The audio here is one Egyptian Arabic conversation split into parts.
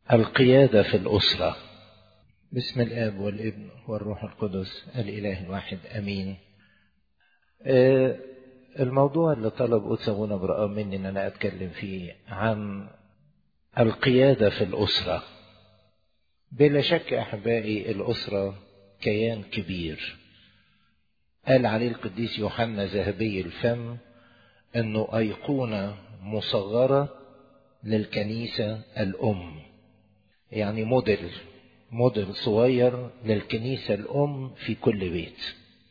القيادة في الأسرة بسم الآب والابن والروح القدس الإله الواحد أمين الموضوع اللي طلب قدس أبونا برقام مني أن أنا أتكلم فيه عن القيادة في الأسرة بلا شك أحبائي الأسرة كيان كبير قال عليه القديس يوحنا ذهبي الفم أنه أيقونة مصغرة للكنيسة الأم يعني موديل موديل صغير للكنيسة الأم في كل بيت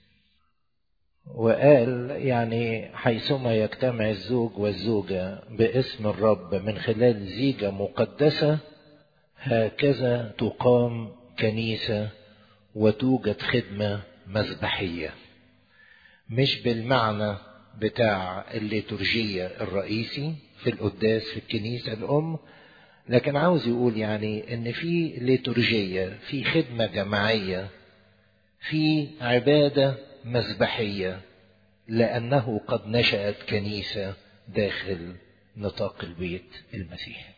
وقال يعني حيثما يجتمع الزوج والزوجة باسم الرب من خلال زيجة مقدسة هكذا تقام كنيسة وتوجد خدمة مذبحية مش بالمعنى بتاع الليتورجية الرئيسي في القداس في الكنيسة الأم لكن عاوز يقول يعني ان في ليتورجية في خدمة جماعية في عبادة مذبحية لأنه قد نشأت كنيسة داخل نطاق البيت المسيحي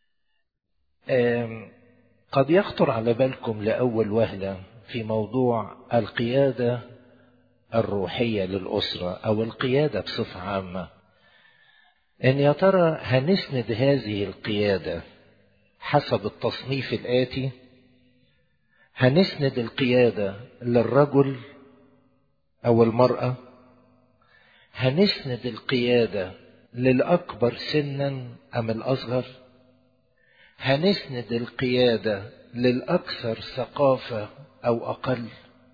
قد يخطر على بالكم لأول وهلة في موضوع القيادة الروحية للأسرة أو القيادة بصفة عامة إن يا ترى هنسند هذه القيادة حسب التصنيف الآتي هنسند القيادة للرجل أو المرأة هنسند القيادة للأكبر سنا أم الأصغر هنسند القيادة للأكثر ثقافة أو أقل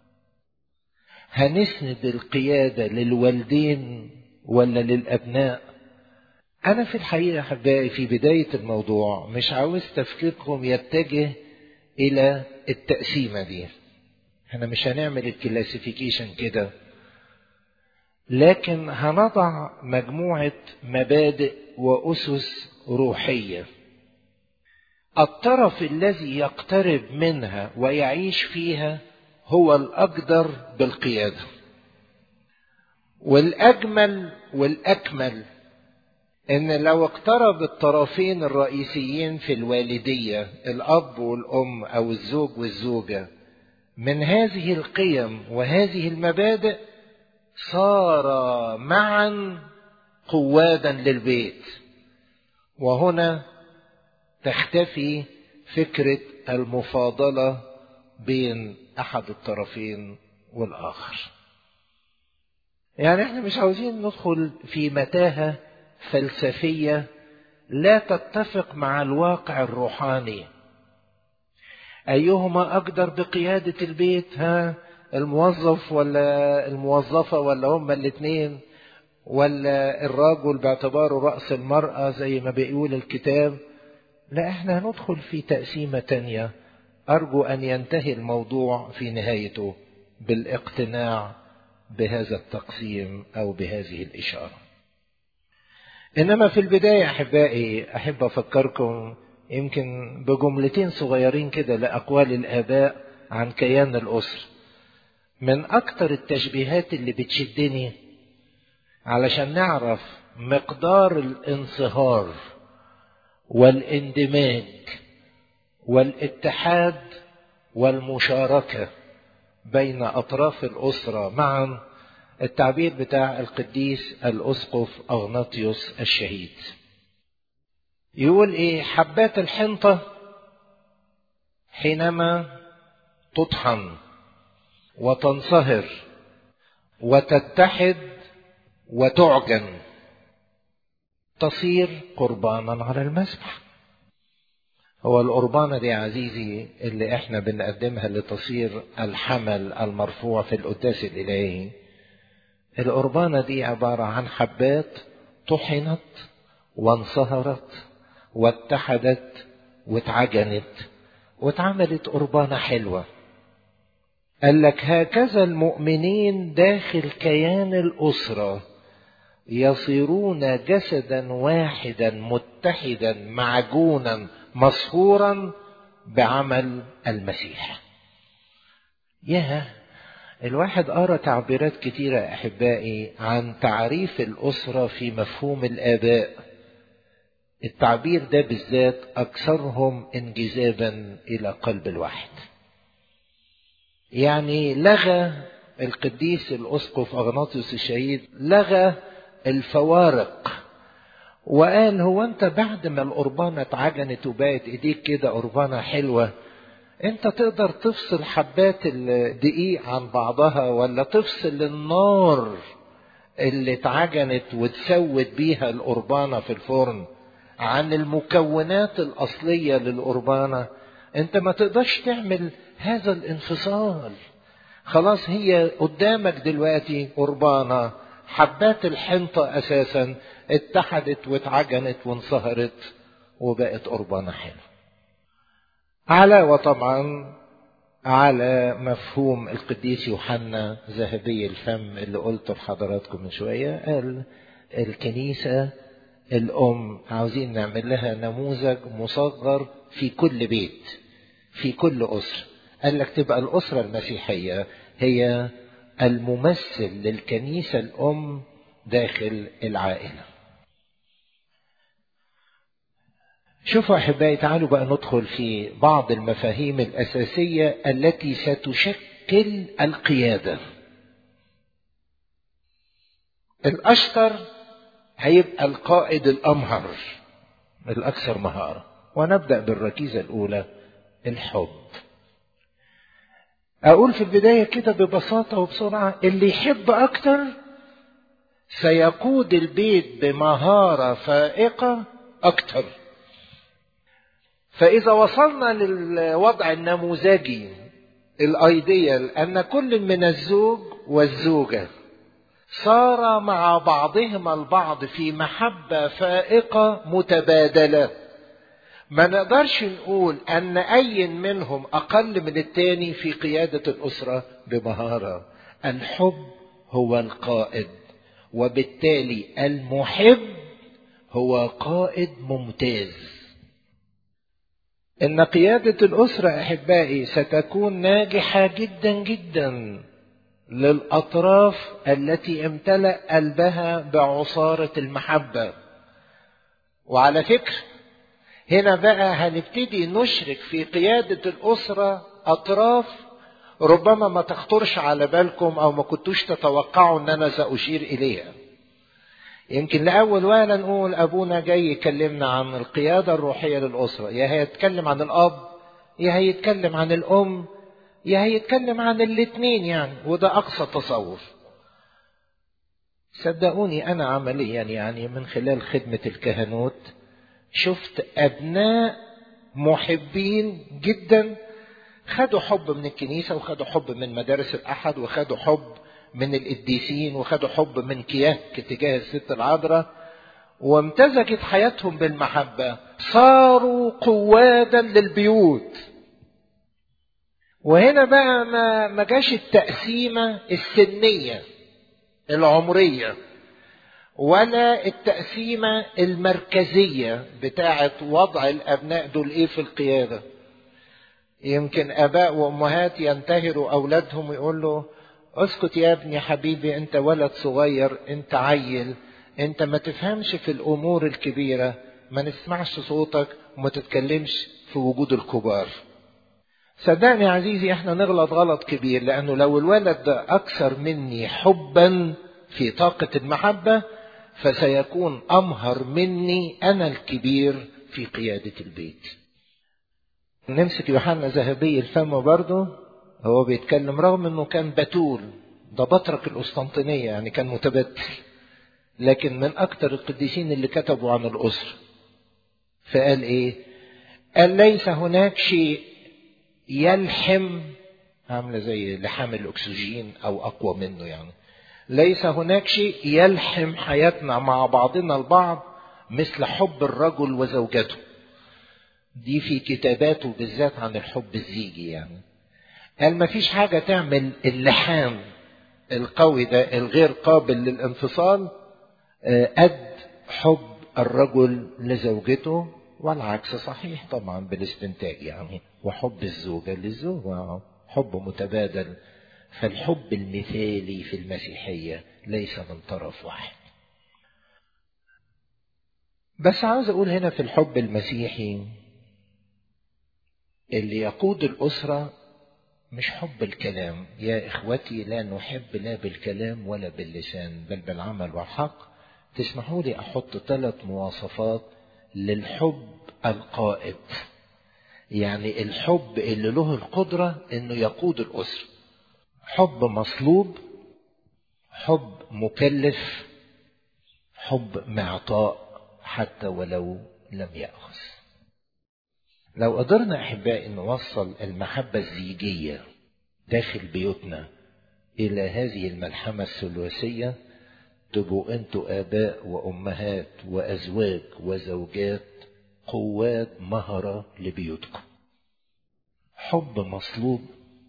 هنسند القيادة للوالدين ولا للأبناء أنا في الحقيقة أحبائي في بداية الموضوع مش عاوز تفكيركم يتجه إلى التقسيمة دي احنا مش هنعمل الكلاسيفيكيشن كده لكن هنضع مجموعة مبادئ وأسس روحية الطرف الذي يقترب منها ويعيش فيها هو الأقدر بالقيادة والأجمل والأكمل ان لو اقترب الطرفين الرئيسيين في الوالديه الاب والام او الزوج والزوجه من هذه القيم وهذه المبادئ صار معا قوادا للبيت وهنا تختفي فكره المفاضله بين احد الطرفين والاخر يعني احنا مش عاوزين ندخل في متاهه فلسفيه لا تتفق مع الواقع الروحاني ايهما اقدر بقياده البيت ها الموظف ولا الموظفه ولا هما الاثنين ولا الرجل باعتباره راس المراه زي ما بيقول الكتاب لا احنا هندخل في تقسيمه تانيه ارجو ان ينتهي الموضوع في نهايته بالاقتناع بهذا التقسيم او بهذه الاشاره انما في البدايه احبائي احب افكركم يمكن بجملتين صغيرين كده لاقوال الاباء عن كيان الاسر من اكتر التشبيهات اللي بتشدني علشان نعرف مقدار الانصهار والاندماج والاتحاد والمشاركه بين اطراف الاسره معا التعبير بتاع القديس الأسقف أغناطيوس الشهيد يقول إيه حبات الحنطة حينما تطحن وتنصهر وتتحد وتعجن تصير قربانا على المذبح هو القربانة دي عزيزي اللي احنا بنقدمها لتصير الحمل المرفوع في القداس الإلهي القربانة دي عبارة عن حبات طحنت وانصهرت واتحدت واتعجنت واتعملت قربانة حلوة قال لك هكذا المؤمنين داخل كيان الأسرة يصيرون جسدا واحدا متحدا معجونا مصهورا بعمل المسيح ياه الواحد قرا تعبيرات كتيرة أحبائي عن تعريف الأسرة في مفهوم الآباء التعبير ده بالذات أكثرهم انجذابا إلى قلب الواحد يعني لغى القديس الأسقف أغناطيوس الشهيد لغى الفوارق وقال هو أنت بعد ما القربانة اتعجنت وبقت إيديك كده قربانة حلوة أنت تقدر تفصل حبات الدقيق عن بعضها ولا تفصل النار اللي اتعجنت وتسود بيها القربانة في الفرن عن المكونات الأصلية للقربانة أنت ما تقدرش تعمل هذا الانفصال خلاص هي قدامك دلوقتي قربانة حبات الحنطة أساسا اتحدت واتعجنت وانصهرت وبقت قربانة حلوة علاوة طبعا على مفهوم القديس يوحنا ذهبي الفم اللي قلته لحضراتكم من شوية قال الكنيسة الأم عاوزين نعمل لها نموذج مصغر في كل بيت في كل أسرة قال لك تبقى الأسرة المسيحية هي الممثل للكنيسة الأم داخل العائلة شوفوا أحبائي تعالوا بقى ندخل في بعض المفاهيم الأساسية التي ستشكل القيادة الأشطر هيبقى القائد الأمهر الأكثر مهارة ونبدأ بالركيزة الأولى الحب أقول في البداية كده ببساطة وبسرعة اللي يحب أكتر سيقود البيت بمهارة فائقة أكتر فإذا وصلنا للوضع النموذجي الايديال أن كل من الزوج والزوجة صار مع بعضهما البعض في محبة فائقة متبادلة ما نقدرش نقول أن أي منهم أقل من التاني في قيادة الأسرة بمهارة الحب هو القائد وبالتالي المحب هو قائد ممتاز ان قياده الاسره احبائي ستكون ناجحه جدا جدا للاطراف التي امتلا قلبها بعصاره المحبه وعلى فكره هنا بقى هنبتدي نشرك في قياده الاسره اطراف ربما ما تخطرش على بالكم او ما كنتوش تتوقعوا ان انا ساشير اليها يمكن لأول وهلة نقول أبونا جاي يكلمنا عن القيادة الروحية للأسرة يا هيتكلم عن الأب يا هيتكلم عن الأم يا هيتكلم عن الاتنين يعني وده أقصى تصور صدقوني أنا عمليا يعني من خلال خدمة الكهنوت شفت أبناء محبين جدا خدوا حب من الكنيسة وخدوا حب من مدارس الأحد وخدوا حب من القديسين وخدوا حب من كياك تجاه الست العذراء وامتزجت حياتهم بالمحبة صاروا قوادا للبيوت وهنا بقى ما ما جاش التقسيمة السنية العمرية ولا التقسيمة المركزية بتاعة وضع الأبناء دول إيه في القيادة يمكن آباء وأمهات ينتهروا أولادهم ويقول له اسكت يا ابني حبيبي انت ولد صغير انت عيل انت ما تفهمش في الامور الكبيرة ما نسمعش صوتك وما تتكلمش في وجود الكبار صدقني يا عزيزي احنا نغلط غلط كبير لانه لو الولد ده اكثر مني حبا في طاقة المحبة فسيكون امهر مني انا الكبير في قيادة البيت نمسك يوحنا ذهبي الفم برضه هو بيتكلم رغم انه كان بتول ده بطرك القسطنطينية يعني كان متبتل لكن من اكتر القديسين اللي كتبوا عن الاسرة فقال ايه قال ليس هناك شيء يلحم عاملة زي لحام الاكسجين او اقوى منه يعني ليس هناك شيء يلحم حياتنا مع بعضنا البعض مثل حب الرجل وزوجته دي في كتاباته بالذات عن الحب الزيجي يعني قال ما فيش حاجة تعمل اللحام القوي ده الغير قابل للانفصال قد حب الرجل لزوجته والعكس صحيح طبعا بالاستنتاج يعني وحب الزوجة للزوجة حب متبادل فالحب المثالي في المسيحية ليس من طرف واحد بس عاوز اقول هنا في الحب المسيحي اللي يقود الاسره مش حب الكلام يا اخوتي لا نحب لا بالكلام ولا باللسان بل بالعمل والحق تسمحوا لي احط ثلاث مواصفات للحب القائد يعني الحب اللي له القدره انه يقود الاسره حب مصلوب حب مكلف حب معطاء حتى ولو لم ياخذ لو قدرنا احبائي نوصل المحبه الزيجيه داخل بيوتنا الى هذه الملحمه الثلاثيه تبقوا انتوا اباء وامهات وازواج وزوجات قوات مهره لبيوتكم حب مصلوب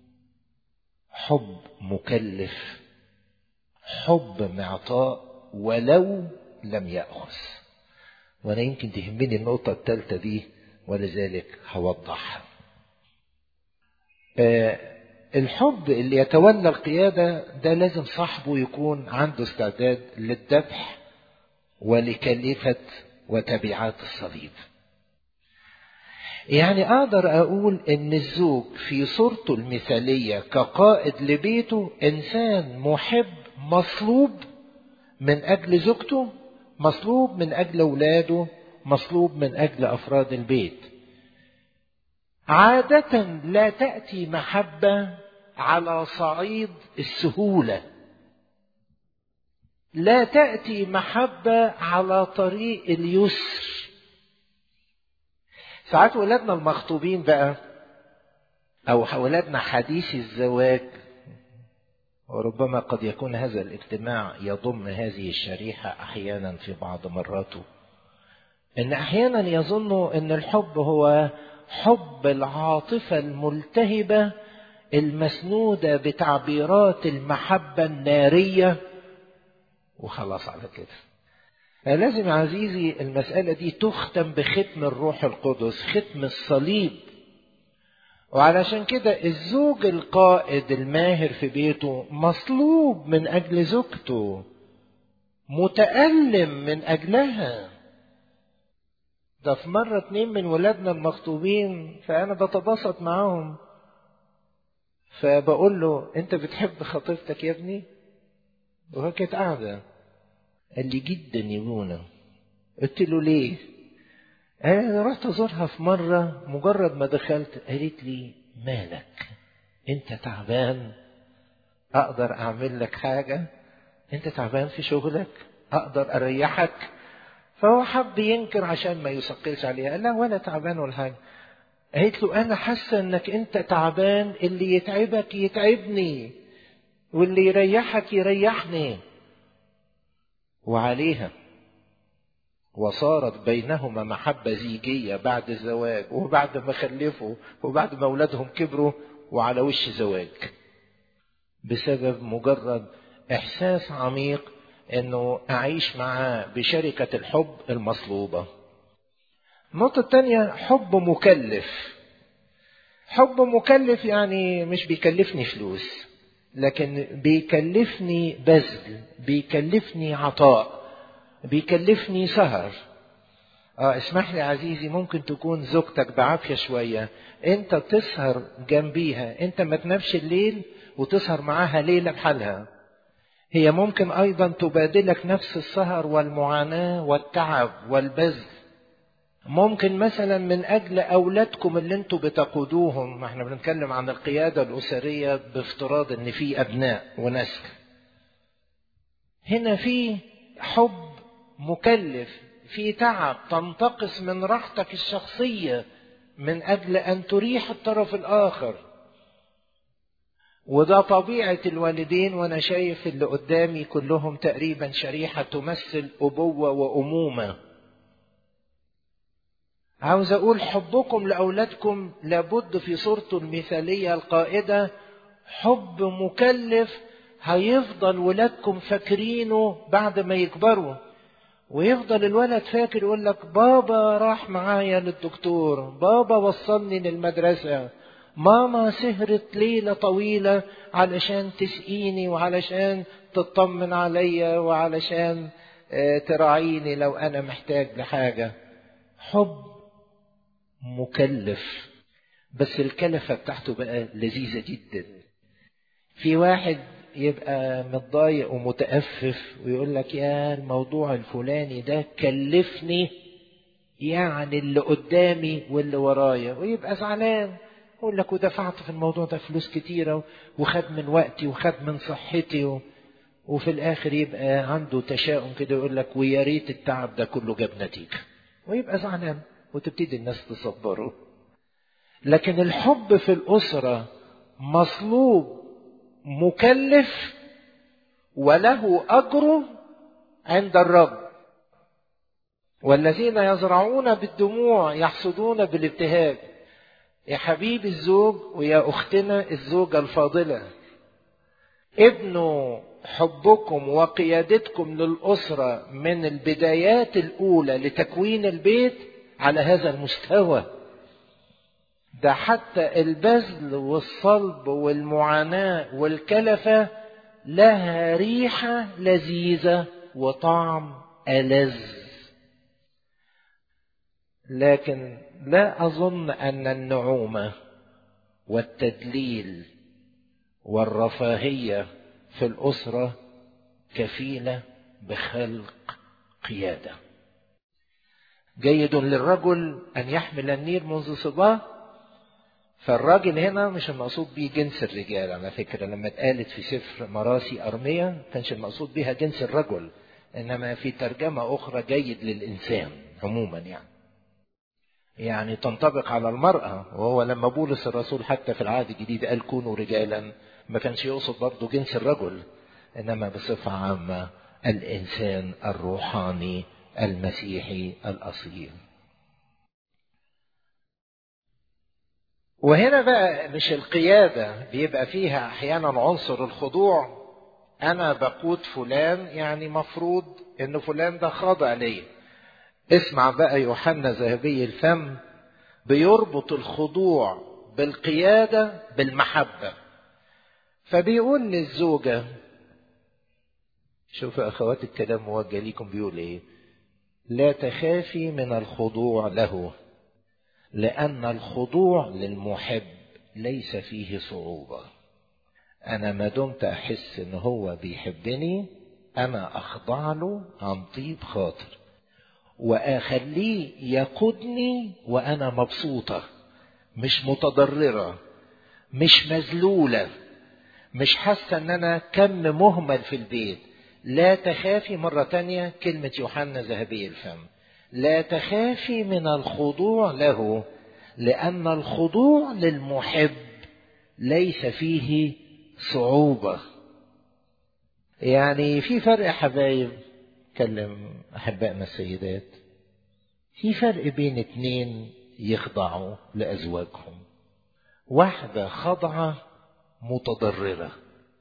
حب مكلف حب معطاء ولو لم ياخذ وانا يمكن تهمني النقطه الثالثه دي ولذلك هوضحها آه الحب اللي يتولى القيادة ده لازم صاحبه يكون عنده استعداد للذبح ولكلفة وتبعات الصليب يعني أقدر أقول إن الزوج في صورته المثالية كقائد لبيته إنسان محب مصلوب من أجل زوجته مصلوب من أجل أولاده مصلوب من أجل أفراد البيت عادة لا تأتي محبة على صعيد السهولة لا تأتي محبة على طريق اليسر ساعات ولادنا المخطوبين بقى أو ولادنا حديث الزواج وربما قد يكون هذا الاجتماع يضم هذه الشريحة أحيانا في بعض مراته إن أحيانا يظنوا إن الحب هو حب العاطفة الملتهبة المسنودة بتعبيرات المحبة النارية وخلاص على كده لازم عزيزي المسألة دي تختم بختم الروح القدس ختم الصليب وعلشان كده الزوج القائد الماهر في بيته مصلوب من أجل زوجته متألم من أجلها ده في مرة اتنين من ولادنا المخطوبين فأنا بتبسط معاهم فبقول له أنت بتحب خطيبتك يا ابني؟ وهي كانت قاعدة قال لي جدا يا منى قلت له ليه؟ أنا رحت أزورها في مرة مجرد ما دخلت قالت لي مالك؟ أنت تعبان؟ أقدر أعمل لك حاجة؟ أنت تعبان في شغلك؟ أقدر أريحك؟ فهو حب ينكر عشان ما يثقلش عليها لا ولا تعبان ولا حاجه قالت له انا حاسه انك انت تعبان اللي يتعبك يتعبني واللي يريحك يريحني وعليها وصارت بينهما محبة زيجية بعد الزواج وبعد ما خلفوا وبعد ما أولادهم كبروا وعلى وش زواج بسبب مجرد إحساس عميق انه اعيش معاه بشركة الحب المصلوبة النقطة الثانية حب مكلف حب مكلف يعني مش بيكلفني فلوس لكن بيكلفني بذل بيكلفني عطاء بيكلفني سهر اه اسمح لي عزيزي ممكن تكون زوجتك بعافية شوية انت تسهر جنبيها انت ما تنامش الليل وتسهر معاها ليلة بحالها هي ممكن ايضا تبادلك نفس السهر والمعاناه والتعب والبذل ممكن مثلا من اجل اولادكم اللي انتوا بتقودوهم ما احنا بنتكلم عن القياده الاسريه بافتراض ان في ابناء ونسل هنا في حب مكلف في تعب تنتقص من راحتك الشخصيه من اجل ان تريح الطرف الاخر وده طبيعة الوالدين وأنا شايف اللي قدامي كلهم تقريبا شريحة تمثل أبوة وأمومة. عاوز أقول حبكم لأولادكم لابد في صورته المثالية القائدة حب مكلف هيفضل ولادكم فاكرينه بعد ما يكبروا ويفضل الولد فاكر يقول لك بابا راح معايا للدكتور بابا وصلني للمدرسة ماما سهرت ليلة طويلة علشان تسقيني وعلشان تطمن عليا وعلشان تراعيني لو أنا محتاج لحاجة حب مكلف بس الكلفة بتاعته بقى لذيذة جدا في واحد يبقى متضايق ومتأفف ويقول لك يا الموضوع الفلاني ده كلفني يعني اللي قدامي واللي ورايا ويبقى زعلان يقول لك ودفعت في الموضوع ده فلوس كتيرة وخد من وقتي وخد من صحتي و... وفي الآخر يبقى عنده تشاؤم كده يقول لك ويا ريت التعب ده كله جاب نتيجة ويبقى زعلان وتبتدي الناس تصبره لكن الحب في الأسرة مطلوب مكلف وله أجره عند الرب والذين يزرعون بالدموع يحصدون بالابتهاج يا حبيبي الزوج ويا أختنا الزوجة الفاضلة ابنوا حبكم وقيادتكم للأسرة من البدايات الأولى لتكوين البيت على هذا المستوى ده حتى البذل والصلب والمعاناة والكلفة لها ريحة لذيذة وطعم ألذ لكن لا أظن أن النعومة والتدليل والرفاهية في الأسرة كفيلة بخلق قيادة جيد للرجل أن يحمل النير منذ صباه فالراجل هنا مش المقصود بيه جنس الرجال على فكرة لما اتقالت في سفر مراسي أرمية كانش المقصود بيها جنس الرجل إنما في ترجمة أخرى جيد للإنسان عموما يعني يعني تنطبق على المرأة وهو لما بولس الرسول حتى في العهد الجديد قال كونوا رجالا ما كانش يقصد برضه جنس الرجل إنما بصفة عامة الإنسان الروحاني المسيحي الأصيل وهنا بقى مش القيادة بيبقى فيها أحيانا عنصر الخضوع أنا بقود فلان يعني مفروض إن فلان ده خاضع ليا اسمع بقى يوحنا ذهبي الفم بيربط الخضوع بالقيادة بالمحبة فبيقول للزوجة شوف أخوات الكلام موجه ليكم بيقول إيه لا تخافي من الخضوع له لأن الخضوع للمحب ليس فيه صعوبة أنا ما دمت أحس إن هو بيحبني أنا أخضع له عن طيب خاطر وأخليه يقودني وأنا مبسوطة مش متضررة مش مذلولة مش حاسة إن أنا كم مهمل في البيت لا تخافي مرة تانية كلمة يوحنا ذهبي الفم لا تخافي من الخضوع له لأن الخضوع للمحب ليس فيه صعوبة يعني في فرق يا حبايب كلم أحبائنا السيدات في فرق بين اتنين يخضعوا لأزواجهم واحدة خضعة متضررة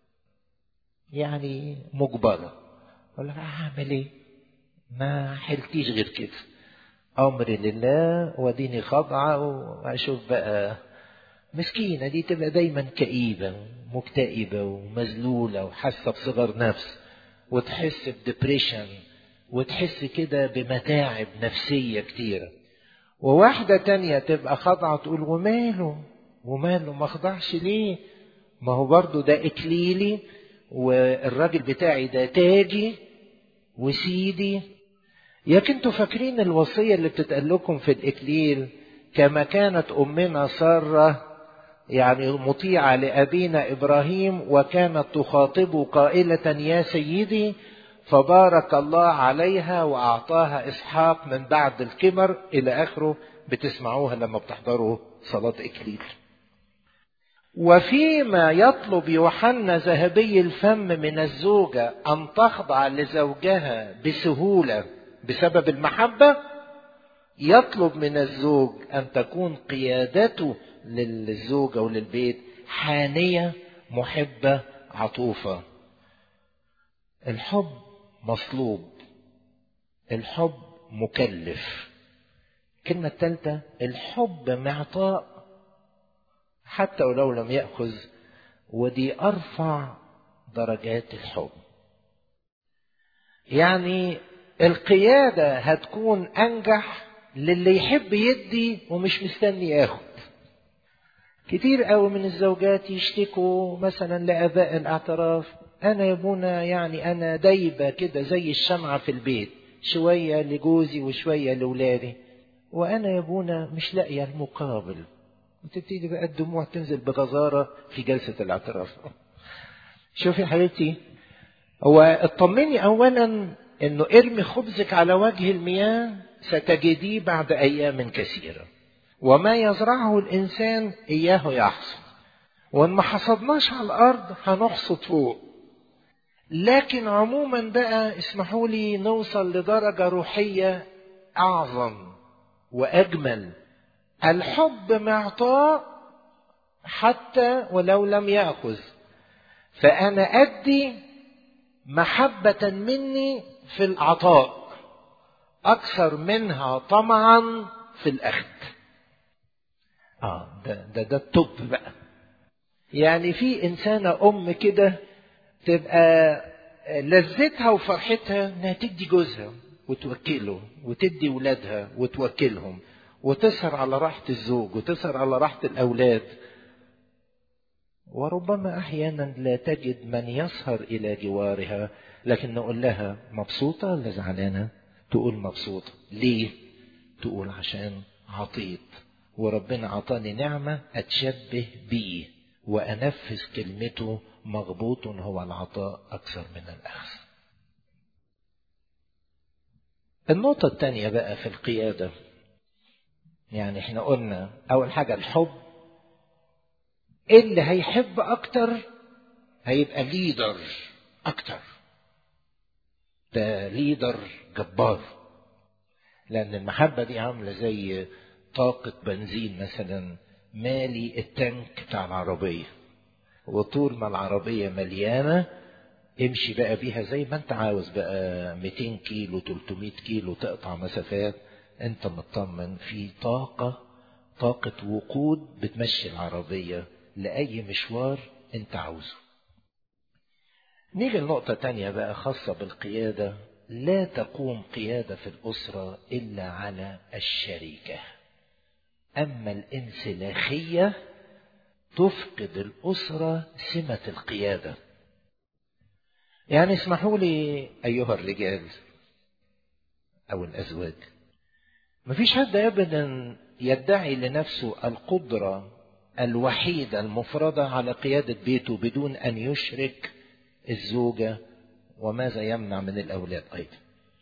يعني مجبرة أقول لك هعمل إيه؟ ما حلتيش غير كده أمري لله وديني خاضعة وأشوف بقى مسكينة دي تبقى دايما كئيبة مكتئبة ومذلولة وحاسة بصغر نفس وتحس بديبريشن وتحس كده بمتاعب نفسية كتيرة وواحدة تانية تبقى خاضعة تقول وماله وماله ما خضعش ليه ما هو برضو ده إكليلي والراجل بتاعي ده تاجي وسيدي يا كنتوا فاكرين الوصية اللي بتتقال لكم في الإكليل كما كانت أمنا سارة يعني مطيعة لأبينا إبراهيم وكانت تخاطبه قائلة يا سيدي فبارك الله عليها وأعطاها إسحاق من بعد الكبر إلى آخره بتسمعوها لما بتحضروا صلاة إكليل وفيما يطلب يوحنا ذهبي الفم من الزوجة أن تخضع لزوجها بسهولة بسبب المحبة يطلب من الزوج أن تكون قيادته للزوجة وللبيت حانية محبة عطوفة الحب مطلوب الحب مكلف الكلمة الثالثة الحب معطاء حتى ولو لم يأخذ ودي أرفع درجات الحب يعني القيادة هتكون أنجح للي يحب يدي ومش مستني ياخد كتير قوي من الزوجات يشتكوا مثلا لآباء الاعتراف أنا يا ابونا يعني أنا دايبة كده زي الشمعة في البيت شوية لجوزي وشوية لولادي وأنا يا ابونا مش لاقية المقابل وتبتدي بقى الدموع تنزل بغزارة في جلسة الاعتراف شوفي يا حبيبتي هو اطمني أولا انه ارمي خبزك على وجه المياه ستجديه بعد ايام كثيره وما يزرعه الانسان اياه يحصد وان ما حصدناش على الارض هنحصد فوق لكن عموما بقى اسمحوا لي نوصل لدرجه روحيه اعظم واجمل الحب معطاء حتى ولو لم ياخذ فانا ادي محبه مني في العطاء اكثر منها طمعا في الاخذ اه ده ده ده التوب بقى يعني في انسانه ام كده تبقى لذتها وفرحتها انها تدي جوزها وتوكله وتدي ولادها وتوكلهم وتسهر على راحة الزوج وتسهر على راحة الأولاد وربما أحيانا لا تجد من يسهر إلى جوارها لكن نقول لها مبسوطة ولا زعلانة تقول مبسوطة ليه تقول عشان عطيت وربنا عطاني نعمة أتشبه بيه وأنفذ كلمته مغبوط هو العطاء أكثر من الأخذ النقطة الثانية بقى في القيادة يعني احنا قلنا أول حاجة الحب اللي هيحب أكتر هيبقى ليدر أكتر ده ليدر جبار لأن المحبة دي عاملة زي طاقة بنزين مثلا مالي التانك بتاع العربية وطول ما العربية مليانة امشي بقى بيها زي ما انت عاوز بقى 200 كيلو 300 كيلو تقطع مسافات انت مطمن في طاقة طاقة وقود بتمشي العربية لأي مشوار انت عاوزه نيجي لنقطة تانية بقى خاصة بالقيادة لا تقوم قيادة في الأسرة إلا على الشركة أما الانسلاخية تفقد الأسرة سمة القيادة يعني اسمحوا لي أيها الرجال أو الأزواج مفيش حد أبدا يدعي لنفسه القدرة الوحيدة المفردة على قيادة بيته بدون أن يشرك الزوجة وماذا يمنع من الأولاد أيضا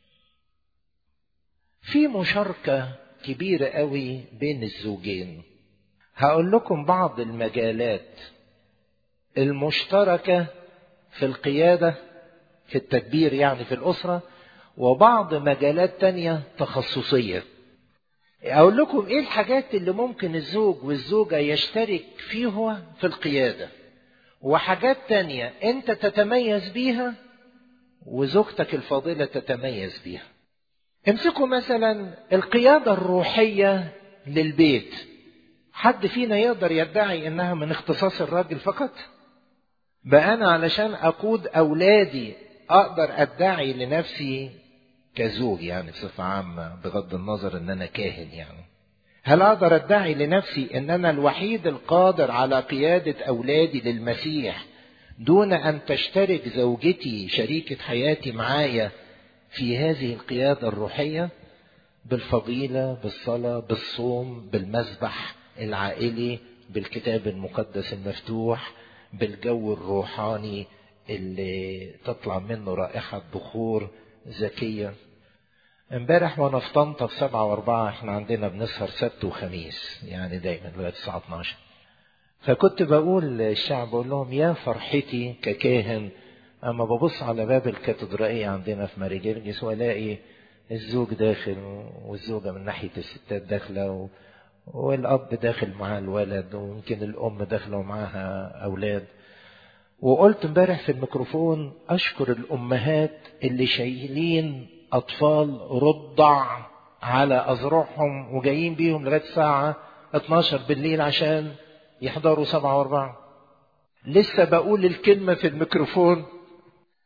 في مشاركة كبيرة قوي بين الزوجين هقول لكم بعض المجالات المشتركة في القيادة في التدبير يعني في الأسرة وبعض مجالات تانية تخصصية أقول لكم إيه الحاجات اللي ممكن الزوج والزوجة يشترك فيها في القيادة وحاجات تانية أنت تتميز بيها وزوجتك الفاضلة تتميز بيها امسكوا مثلا القيادة الروحية للبيت حد فينا يقدر يدعي انها من اختصاص الراجل فقط بقى انا علشان اقود اولادي اقدر ادعي لنفسي كزوج يعني بصفة عامة بغض النظر ان انا كاهن يعني هل اقدر ادعي لنفسي ان انا الوحيد القادر على قيادة اولادي للمسيح دون ان تشترك زوجتي شريكة حياتي معايا في هذه القيادة الروحية بالفضيلة بالصلاة بالصوم بالمذبح العائلي بالكتاب المقدس المفتوح بالجو الروحاني اللي تطلع منه رائحة بخور زكية امبارح وانا في طنطا في سبعة واربعة احنا عندنا بنسهر سبت وخميس يعني دايما لغاية الساعة 12 فكنت بقول للشعب بقول لهم يا فرحتي ككاهن اما ببص على باب الكاتدرائية عندنا في ماري جرجس والاقي الزوج داخل والزوجة من ناحية الستات داخلة و... والأب داخل مع الولد ويمكن الأم داخلة ومعاها أولاد وقلت امبارح في الميكروفون أشكر الأمهات اللي شايلين أطفال رضع على أذرعهم وجايين بيهم لغاية الساعة 12 بالليل عشان يحضروا سبعة وأربعة لسه بقول الكلمة في الميكروفون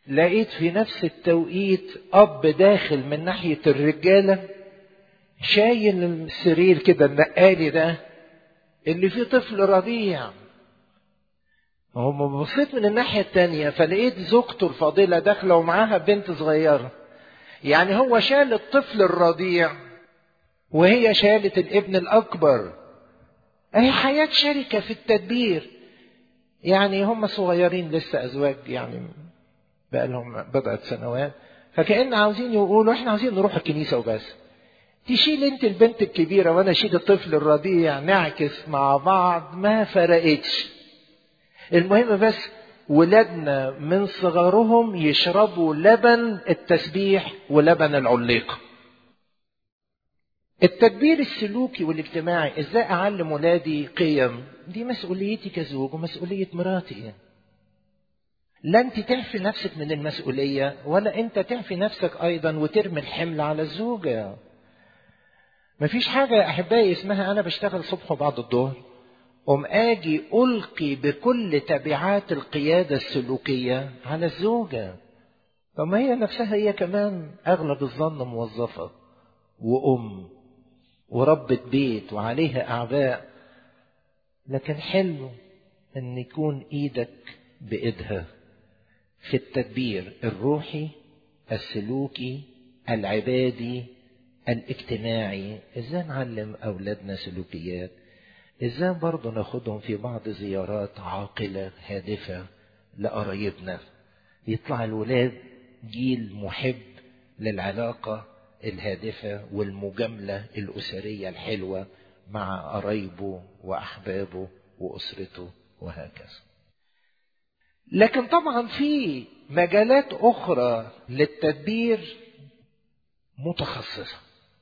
لقيت في نفس التوقيت اب داخل من ناحيه الرجاله شايل السرير كده النقالي ده اللي فيه طفل رضيع هم بصيت من الناحيه التانيه فلقيت زوجته الفاضله داخله ومعاها بنت صغيره يعني هو شال الطفل الرضيع وهي شالت الابن الاكبر اهي حياه شركه في التدبير يعني هم صغيرين لسه ازواج يعني بقى لهم بضعة سنوات فكأن عاوزين يقولوا احنا عاوزين نروح الكنيسة وبس تشيل انت البنت الكبيرة وانا اشيل الطفل الرضيع نعكس مع بعض ما فرقتش المهم بس ولادنا من صغرهم يشربوا لبن التسبيح ولبن العليقة التدبير السلوكي والاجتماعي ازاي اعلم ولادي قيم دي مسؤوليتي كزوج ومسؤولية مراتي لا انت تعفي نفسك من المسؤولية ولا انت تعفي نفسك ايضا وترمي الحمل على الزوجة مفيش حاجة يا احبائي اسمها انا بشتغل صبح وبعد الظهر قوم اجي القي بكل تبعات القيادة السلوكية على الزوجة طب ما هي نفسها هي كمان اغلب الظن موظفة وام وربة بيت وعليها اعباء لكن حلو ان يكون ايدك بايدها في التدبير الروحي السلوكي العبادي الاجتماعي ازاي نعلم اولادنا سلوكيات ازاي برضه ناخدهم في بعض زيارات عاقلة هادفة لقرايبنا يطلع الولاد جيل محب للعلاقة الهادفة والمجاملة الأسرية الحلوة مع قرايبه وأحبابه وأسرته وهكذا لكن طبعا في مجالات اخرى للتدبير متخصصه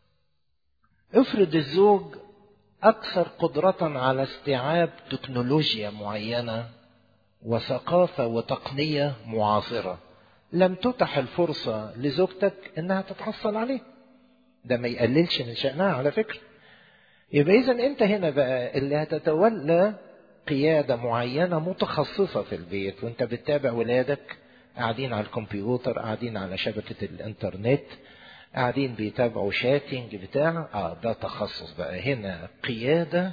افرض الزوج اكثر قدره على استيعاب تكنولوجيا معينه وثقافه وتقنيه معاصره لم تتح الفرصه لزوجتك انها تتحصل عليه ده ما يقللش من شانها على فكره يبقى اذا انت هنا بقى اللي هتتولى قيادة معينة متخصصة في البيت وانت بتتابع ولادك قاعدين على الكمبيوتر قاعدين على شبكة الانترنت قاعدين بيتابعوا شاتنج بتاع اه ده تخصص بقى هنا قيادة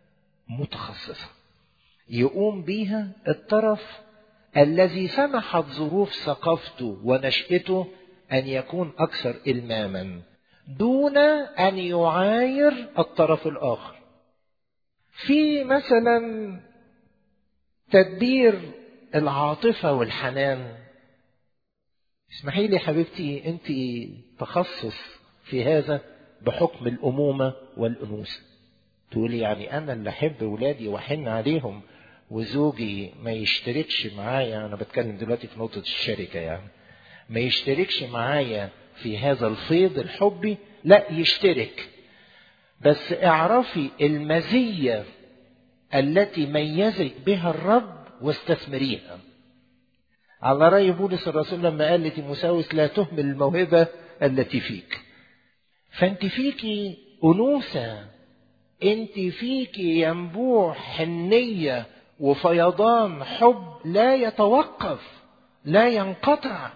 متخصصة يقوم بيها الطرف الذي سمحت ظروف ثقافته ونشأته أن يكون أكثر إلماما دون أن يعاير الطرف الآخر في مثلا تدبير العاطفة والحنان اسمحي لي حبيبتي انت تخصص في هذا بحكم الأمومة والأنوثة تقولي يعني أنا اللي أحب ولادي وأحن عليهم وزوجي ما يشتركش معايا أنا بتكلم دلوقتي في نقطة الشركة يعني ما يشتركش معايا في هذا الفيض الحبي لا يشترك بس اعرفي المزية التي ميزك بها الرب واستثمريها على رأي بولس الرسول لما قال لتيموساوس لا تهمل الموهبة التي فيك فانت فيكي أنوثة انت فيكي ينبوع حنية وفيضان حب لا يتوقف لا ينقطع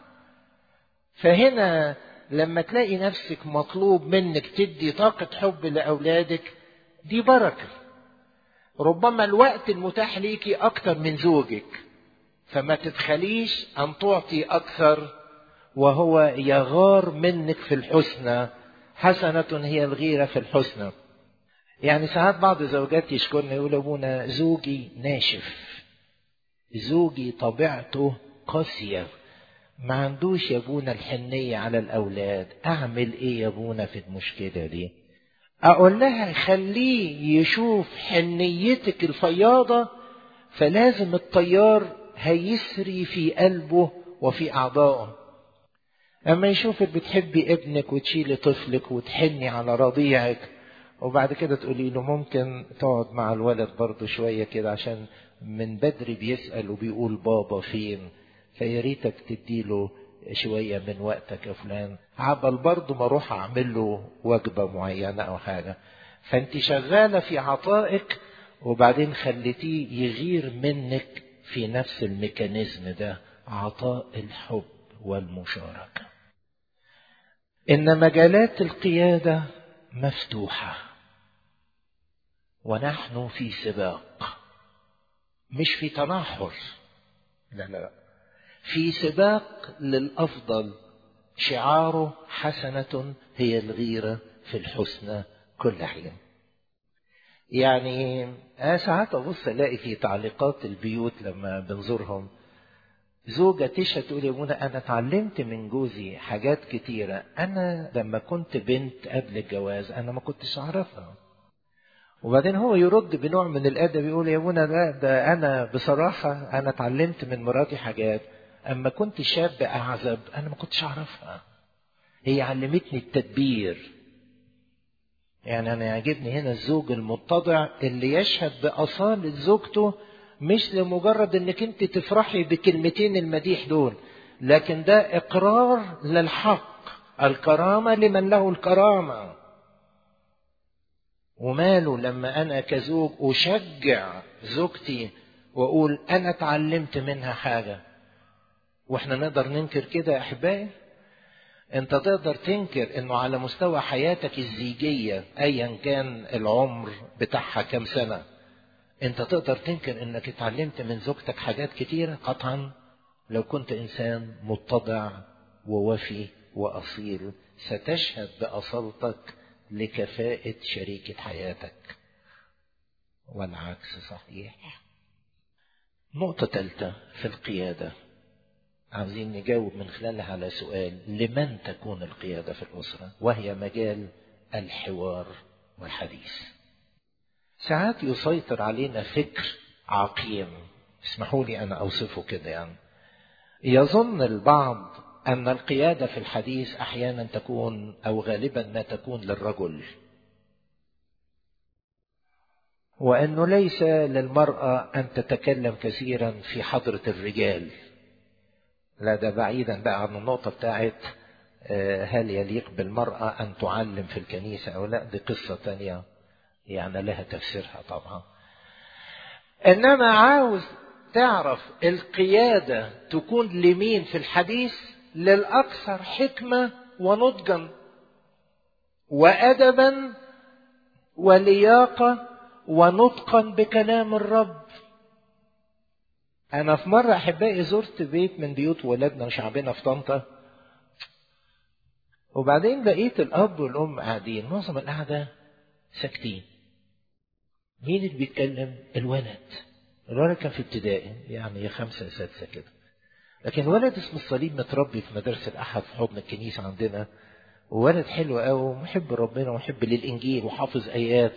فهنا لما تلاقي نفسك مطلوب منك تدي طاقة حب لأولادك دي بركة ربما الوقت المتاح ليكي أكتر من زوجك فما تتخليش أن تعطي أكثر وهو يغار منك في الحسنى حسنة هي الغيرة في الحسنى يعني ساعات بعض الزوجات يشكرني يقول أبونا زوجي ناشف زوجي طبيعته قاسية ما عندوش يا ابونا الحنية على الأولاد أعمل إيه يا ابونا في المشكلة دي أقول لها خليه يشوف حنيتك الفياضة فلازم الطيار هيسري في قلبه وفي أعضائه أما يشوفك بتحبي ابنك وتشيلي طفلك وتحني على رضيعك وبعد كده تقولي له ممكن تقعد مع الولد برضه شوية كده عشان من بدري بيسأل وبيقول بابا فين فيا ريتك تديله شوية من وقتك يا فلان عبل برضه ما اروح اعمل له وجبة معينة او حاجة فانت شغالة في عطائك وبعدين خليتيه يغير منك في نفس الميكانيزم ده عطاء الحب والمشاركة إن مجالات القيادة مفتوحة ونحن في سباق مش في تناحر لا لا في سباق للأفضل شعاره حسنة هي الغيرة في الحسنى كل حين يعني أنا ساعات أبص ألاقي في تعليقات البيوت لما بنزورهم زوجة تشهد تقول يا منى أنا اتعلمت من جوزي حاجات كتيرة أنا لما كنت بنت قبل الجواز أنا ما كنتش أعرفها وبعدين هو يرد بنوع من الأدب يقول يا منى لا ده أنا بصراحة أنا اتعلمت من مراتي حاجات أما كنت شاب أعزب أنا ما كنتش أعرفها هي علمتني التدبير يعني أنا يعجبني هنا الزوج المتضع اللي يشهد بأصالة زوجته مش لمجرد انك انت تفرحي بكلمتين المديح دول لكن ده اقرار للحق الكرامة لمن له الكرامة وماله لما انا كزوج اشجع زوجتي واقول انا اتعلمت منها حاجة واحنا نقدر ننكر كده يا احبائي انت تقدر تنكر انه على مستوى حياتك الزيجية ايا كان العمر بتاعها كام سنة انت تقدر تنكر انك اتعلمت من زوجتك حاجات كتيرة قطعا لو كنت انسان متضع ووفي واصيل ستشهد باصالتك لكفاءة شريكة حياتك والعكس صحيح نقطة ثالثة في القيادة عاوزين نجاوب من خلالها على سؤال لمن تكون القيادة في الأسرة وهي مجال الحوار والحديث ساعات يسيطر علينا فكر عقيم اسمحوا لي أنا أوصفه كده يعني يظن البعض أن القيادة في الحديث أحيانا تكون أو غالبا ما تكون للرجل وأنه ليس للمرأة أن تتكلم كثيرا في حضرة الرجال لا ده بعيدا بقى عن النقطة بتاعت هل يليق بالمرأة أن تعلم في الكنيسة أو لا دي قصة تانية يعني لها تفسيرها طبعا إنما عاوز تعرف القيادة تكون لمين في الحديث للأكثر حكمة ونضجا وأدبا ولياقة ونطقا بكلام الرب أنا في مرة أحبائي زرت بيت من بيوت ولادنا وشعبنا في طنطا وبعدين لقيت الأب والأم قاعدين معظم القعدة ساكتين مين اللي بيتكلم؟ الولد الولد كان في ابتدائي يعني خمسة سادسة كده لكن ولد اسمه الصليب متربي في مدرسة الأحد في حضن الكنيسة عندنا وولد حلو قوي ومحب ربنا ومحب للإنجيل وحافظ آيات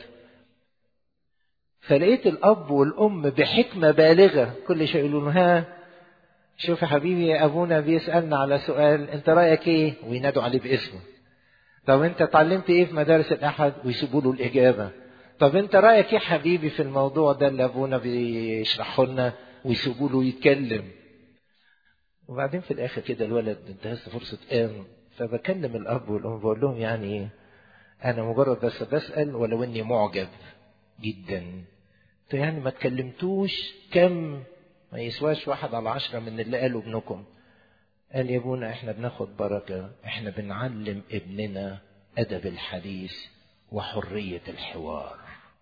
فلقيت الأب والأم بحكمة بالغة كل شيء يقولون ها شوف يا حبيبي أبونا بيسألنا على سؤال أنت رأيك إيه؟ وينادوا عليه باسمه. طب أنت اتعلمت إيه في مدارس الأحد؟ ويسيبوا له الإجابة. طب أنت رأيك إيه حبيبي في الموضوع ده اللي أبونا بيشرحه لنا ويسيبوا له يتكلم. وبعدين في الآخر كده الولد انتهز فرصة قام فبكلم الأب والأم بقول لهم يعني أنا مجرد بس بسأل ولو إني معجب جدا يعني ما تكلمتوش كم ما يسواش واحد على عشرة من اللي قاله ابنكم قال يا ابونا احنا بناخد بركة احنا بنعلم ابننا أدب الحديث وحرية الحوار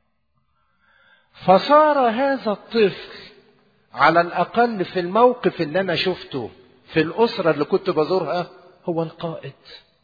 فصار هذا الطفل على الأقل في الموقف اللي أنا شفته في الأسرة اللي كنت بزورها هو القائد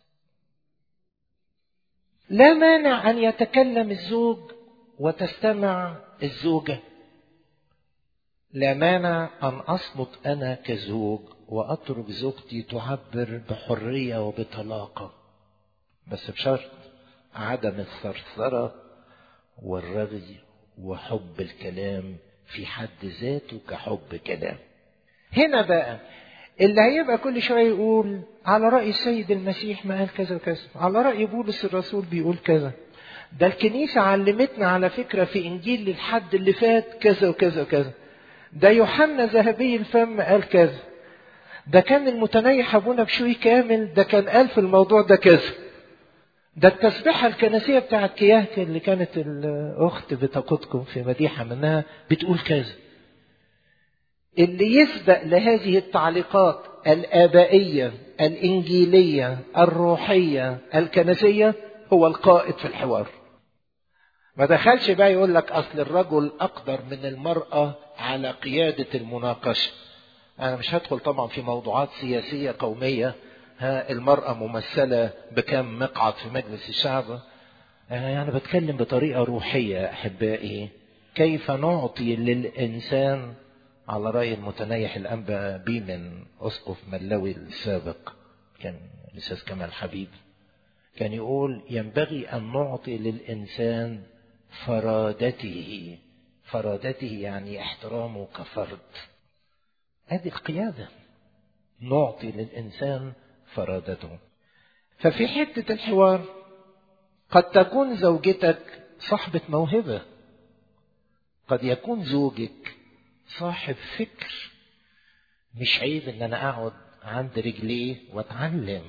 لا مانع أن يتكلم الزوج وتستمع الزوجة لا مانع أن أصمت أنا كزوج وأترك زوجتي تعبر بحرية وبطلاقة بس بشرط عدم الثرثرة والرغي وحب الكلام في حد ذاته كحب كلام هنا بقى اللي هيبقى كل شوية يقول على رأي السيد المسيح ما قال كذا وكذا على رأي بولس الرسول بيقول كذا ده الكنيسة علمتنا على فكرة في إنجيل للحد اللي فات كذا وكذا وكذا ده يوحنا ذهبي الفم قال كذا ده كان المتنيح أبونا بشوي كامل ده كان قال في الموضوع ده كذا ده التسبيحة الكنسية بتاعت كياهك اللي كانت الأخت بتقودكم في مديحة منها بتقول كذا اللي يسبق لهذه التعليقات الآبائية الإنجيلية الروحية الكنسية هو القائد في الحوار ما دخلش بقى يقول لك أصل الرجل أقدر من المرأة على قيادة المناقشة أنا مش هدخل طبعا في موضوعات سياسية قومية ها المرأة ممثلة بكم مقعد في مجلس الشعب أنا يعني بتكلم بطريقة روحية أحبائي كيف نعطي للإنسان على رأي المتنيح الأنبا بي من أسقف ملوي السابق كان الأستاذ كمال حبيب كان يقول ينبغي أن نعطي للإنسان فرادته فرادته يعني احترامه كفرد هذه القيادة نعطي للإنسان فرادته ففي حتة الحوار قد تكون زوجتك صاحبة موهبة قد يكون زوجك صاحب فكر مش عيب ان انا اقعد عند رجليه واتعلم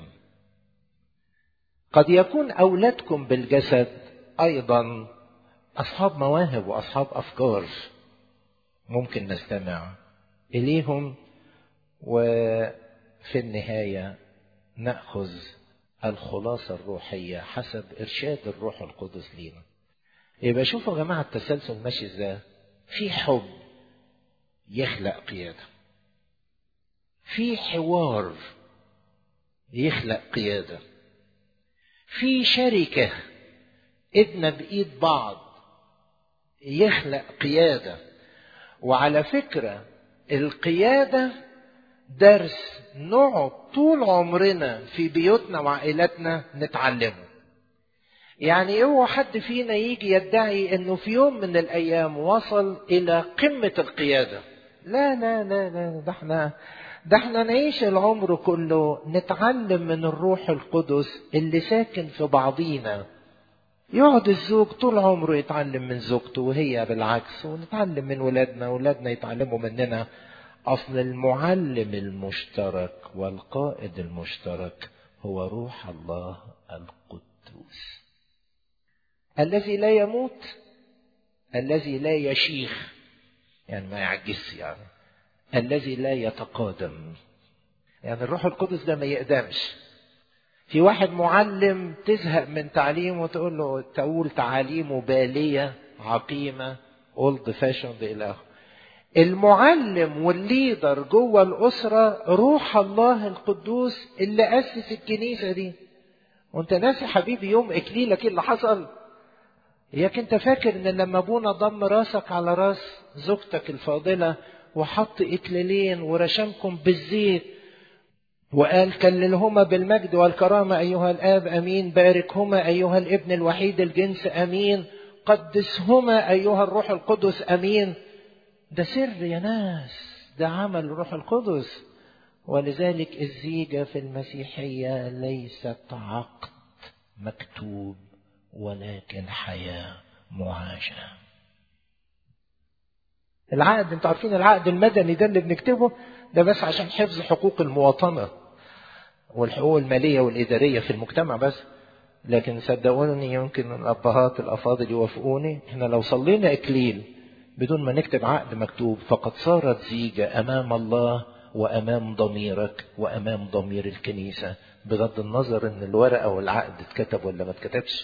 قد يكون اولادكم بالجسد ايضا اصحاب مواهب واصحاب افكار ممكن نستمع اليهم وفي النهايه ناخذ الخلاصه الروحيه حسب ارشاد الروح القدس لينا يبقى شوفوا يا جماعه التسلسل ماشي ازاي في حب يخلق قياده في حوار يخلق قياده في شركه ايدنا بايد بعض يخلق قياده وعلى فكره القياده درس نقعد طول عمرنا في بيوتنا وعائلاتنا نتعلمه يعني اوعى حد فينا يجي يدعي انه في يوم من الايام وصل الى قمه القياده لا لا لا لا ده احنا ده احنا نعيش العمر كله نتعلم من الروح القدس اللي ساكن في بعضينا يقعد الزوج طول عمره يتعلم من زوجته وهي بالعكس ونتعلم من ولادنا ولادنا يتعلموا مننا اصل المعلم المشترك والقائد المشترك هو روح الله القدوس الذي لا يموت الذي لا يشيخ يعني ما يعجزش يعني الذي لا يتقادم يعني الروح القدس ده ما يقدمش في واحد معلم تزهق من تعليمه وتقول له تقول تعاليمه بالية عقيمة اولد فاشون الى اخره المعلم والليدر جوه الأسرة روح الله القدوس اللي أسس الكنيسة دي وانت ناسي حبيبي يوم إكليلك ايه اللي حصل ياك انت فاكر ان لما ابونا ضم راسك على راس زوجتك الفاضلة وحط إكليلين ورشمكم بالزيت وقال كللهما بالمجد والكرامة أيها الآب أمين باركهما أيها الابن الوحيد الجنس أمين قدسهما أيها الروح القدس أمين ده سر يا ناس ده عمل الروح القدس ولذلك الزيجة في المسيحية ليست عقد مكتوب ولكن حياة معاشة العقد انتوا عارفين العقد المدني ده اللي بنكتبه ده بس عشان حفظ حقوق المواطنة والحقوق المالية والإدارية في المجتمع بس لكن صدقوني يمكن الأبهات الأفاضل يوافقوني احنا لو صلينا إكليل بدون ما نكتب عقد مكتوب فقد صارت زيجة أمام الله وأمام ضميرك وأمام ضمير الكنيسة بغض النظر إن الورقة والعقد اتكتب ولا ما اتكتبش.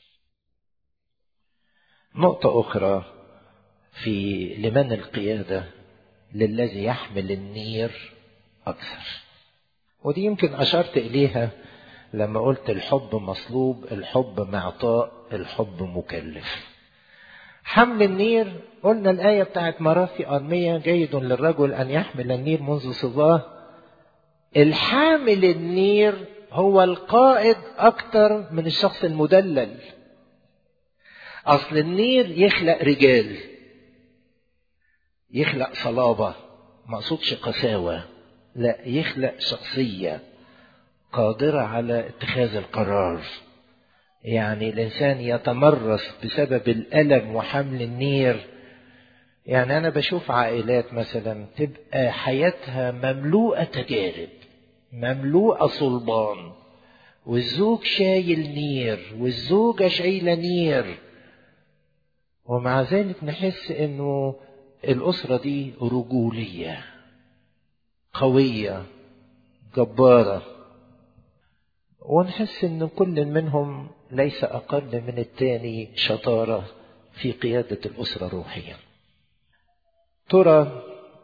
نقطة أخرى في لمن القيادة للذي يحمل النير أكثر. ودي يمكن أشرت إليها لما قلت الحب مصلوب الحب معطاء الحب مكلف. حمل النير قلنا الآية بتاعت مرافي أرمية جيد للرجل أن يحمل النير منذ صباه الحامل النير هو القائد أكتر من الشخص المدلل أصل النير يخلق رجال يخلق صلابة مقصودش قساوة لا يخلق شخصية قادرة على اتخاذ القرار يعني الإنسان يتمرس بسبب الألم وحمل النير يعني أنا بشوف عائلات مثلا تبقى حياتها مملوءة تجارب مملوءة صلبان والزوج شايل نير والزوجة شايلة نير ومع ذلك نحس انه الأسرة دي رجولية قوية جبارة ونحس ان كل منهم ليس اقل من التاني شطارة في قيادة الاسرة الروحية ترى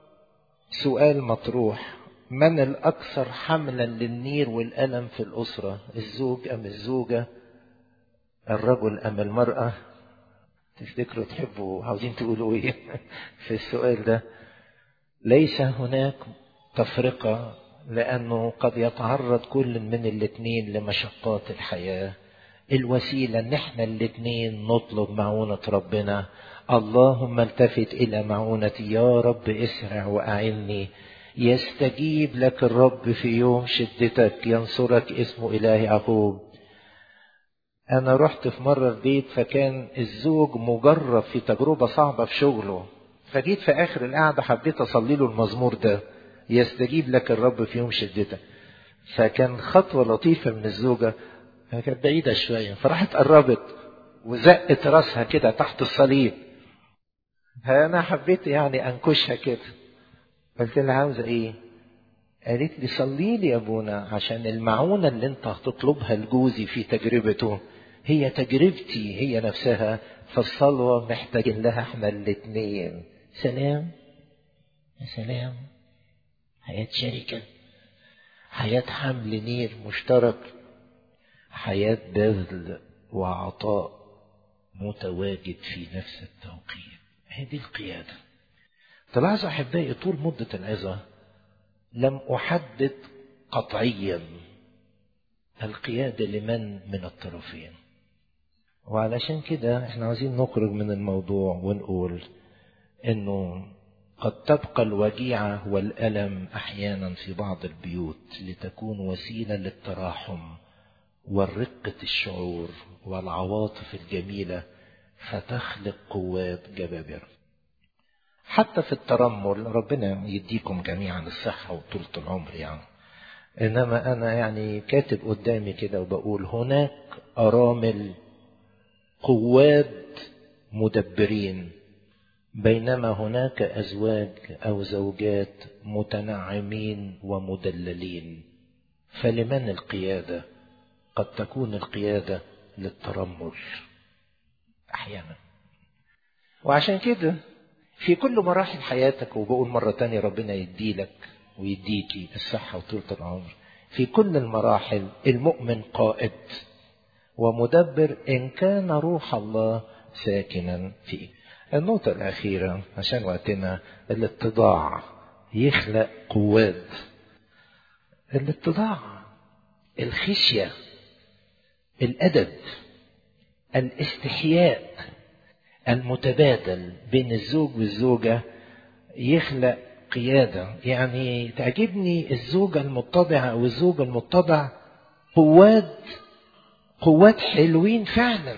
سؤال مطروح من الاكثر حملا للنير والالم في الاسرة الزوج ام الزوجة الرجل ام المرأة تفتكروا تحبوا عاوزين تقولوا ايه في السؤال ده ليس هناك تفرقة لأنه قد يتعرض كل من الاثنين لمشقات الحياة الوسيلة ان احنا الاثنين نطلب معونة ربنا اللهم التفت إلى معونتي يا رب اسرع وأعني يستجيب لك الرب في يوم شدتك ينصرك اسم إله يعقوب أنا رحت في مرة البيت فكان الزوج مجرب في تجربة صعبة في شغله فجيت في آخر القعدة حبيت أصلي له المزمور ده يستجيب لك الرب في يوم شدتك فكان خطوة لطيفة من الزوجة كانت بعيدة شوية فراحت قربت وزقت راسها كده تحت الصليب فأنا حبيت يعني أنكشها كده قلت لها عاوزة إيه؟ قالت لي صلي لي يا ابونا عشان المعونة اللي انت هتطلبها لجوزي في تجربته هي تجربتي هي نفسها فالصلوة محتاجين لها احنا الاتنين سلام يا سلام حياة شركة حياة حمل نير مشترك حياة بذل وعطاء متواجد في نفس التوقيت هذه القيادة تلاحظوا أحبائي طول مدة العظة لم أحدد قطعيا القيادة لمن من الطرفين وعلشان كده احنا عايزين نخرج من الموضوع ونقول انه قد تبقى الوجيعة والألم أحيانا في بعض البيوت لتكون وسيلة للتراحم والرقة الشعور والعواطف الجميلة فتخلق قوات جبابرة حتى في الترمل ربنا يديكم جميعا الصحة وطولة العمر يعني إنما أنا يعني كاتب قدامي كده وبقول هناك أرامل قواد مدبرين بينما هناك أزواج أو زوجات متنعمين ومدللين فلمن القيادة قد تكون القيادة للترمل أحيانا وعشان كده في كل مراحل حياتك وبقول مرة تانية ربنا يديلك ويديكي الصحة وطولة العمر في كل المراحل المؤمن قائد ومدبر إن كان روح الله ساكنا فيه النقطة الأخيرة عشان وقتنا الاتضاع يخلق قوات الاتضاع الخشية الأدب الاستحياء المتبادل بين الزوج والزوجة يخلق قيادة يعني تعجبني الزوجة المتضعة أو الزوج المتضع قوات قوات حلوين فعلا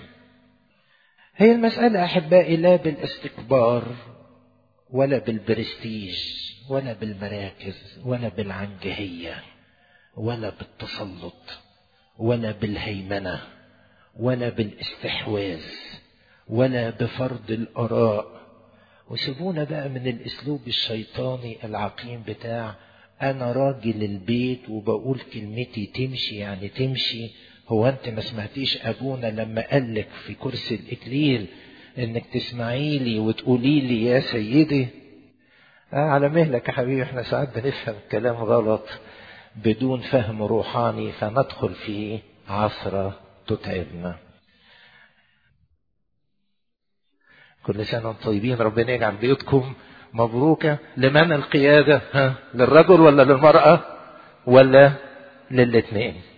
هي المسألة أحبائي لا بالاستكبار ولا بالبرستيج ولا بالمراكز ولا بالعنجهية ولا بالتسلط ولا بالهيمنة ولا بالاستحواذ ولا بفرض الآراء وسيبونا بقى من الأسلوب الشيطاني العقيم بتاع أنا راجل البيت وبقول كلمتي تمشي يعني تمشي هو أنت ما سمعتيش أبونا لما قالك في كرسي الإكليل إنك تسمعي لي وتقولي لي يا سيدي آه على مهلك يا حبيبي احنا ساعات بنفهم كلام غلط بدون فهم روحاني فندخل في عصرة تتعبنا كل سنة وانتم طيبين ربنا يجعل بيوتكم مبروكة لمن القيادة ها للرجل ولا للمرأة ولا للاثنين